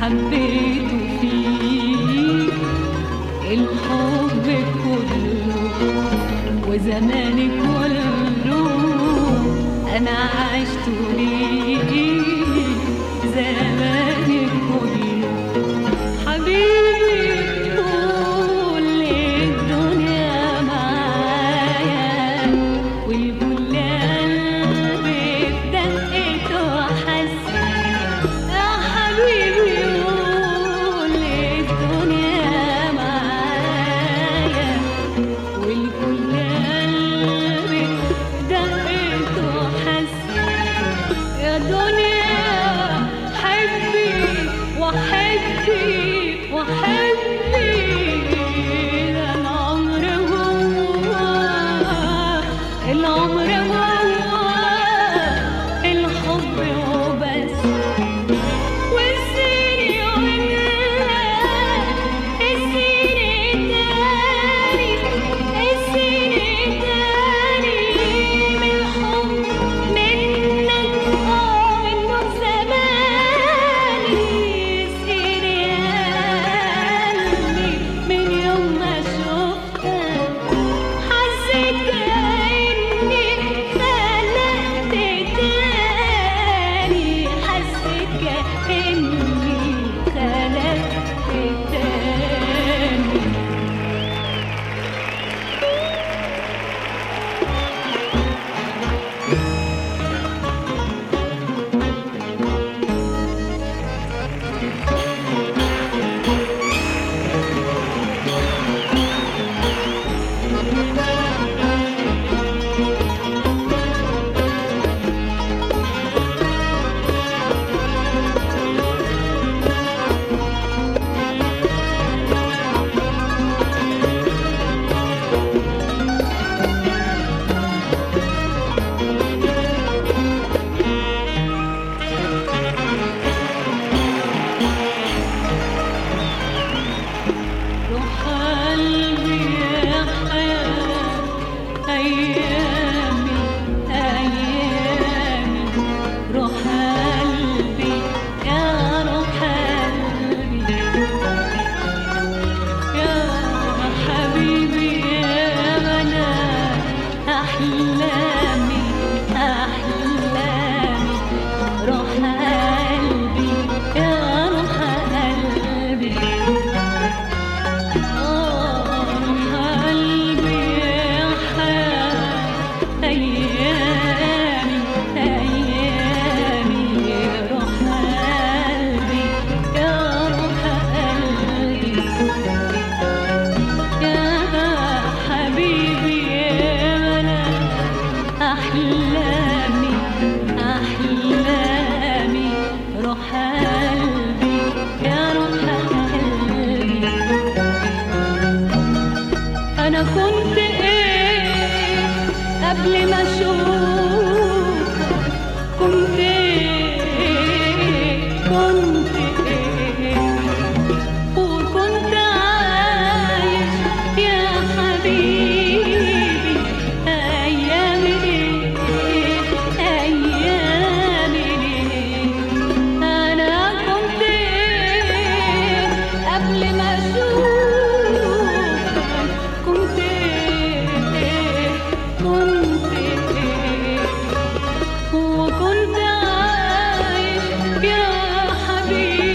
حبيته فيك الحب كله وزماني كله انا عشت ليك زماني كله حبيبي كل الدنيا معايا والكل قلبي بدقته حس يا حبيبي كل الدنيا معايا والكل قلبي دقته حس يا دنيا حبي وحبي وحبي ده العمر هو العمر هو الحب وبس والسيري والنهار السيري تاني السيري تاني من الحب منك اه منه زماني السيري قلبي من يوم ما شفتك حسيت كأني خلقت تاني حسيت كأني خلقت تاني روح قلبي يا حياة أيامي أيامي روح قلبي يا روح قلبي يا حبيبي يا أنا أحلامي أحلامي روح قلبي يا روح قلبي قلبي يا حياة أيامي أيامي روح قلبي يا روح قلبي يا حبيبي يا أنا أحلامي أحلامي روح قلبي يا روح قلبي أنا كنت إيه قبل ما أشوفك كنت إيه كنت إيه وكنت عايش يا حبيبي أيامي إيه أيامي إيه أنا كنت إيه قبل ما أشوفك كنت إيه كنت إيه وكنت عايش يا حبيبي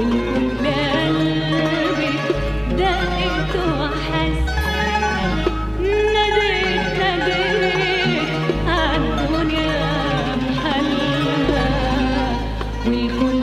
والكل قلبي دقت وحس ناديت ناديت عالدنيا بحالها والكل